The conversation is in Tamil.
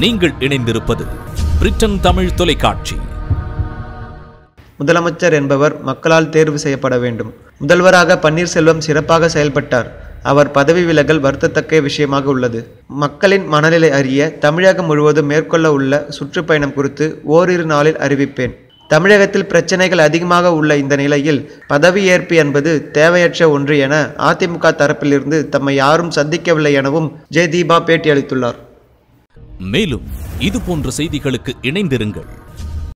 நீங்கள் இணைந்திருப்பது பிரிட்டன் தமிழ் தொலைக்காட்சி முதலமைச்சர் என்பவர் மக்களால் தேர்வு செய்யப்பட வேண்டும் முதல்வராக பன்னீர்செல்வம் சிறப்பாக செயல்பட்டார் அவர் பதவி விலகல் வருத்தத்தக்க விஷயமாக உள்ளது மக்களின் மனநிலை அறிய தமிழகம் முழுவதும் மேற்கொள்ள உள்ள சுற்றுப்பயணம் குறித்து ஓரிரு நாளில் அறிவிப்பேன் தமிழகத்தில் பிரச்சனைகள் அதிகமாக உள்ள இந்த நிலையில் பதவியேற்பு என்பது தேவையற்ற ஒன்று என அதிமுக தரப்பிலிருந்து தம்மை யாரும் சந்திக்கவில்லை எனவும் ஜெயதீபா பேட்டியளித்துள்ளார் மேலும் இது போன்ற செய்திகளுக்கு இணைந்திருங்கள்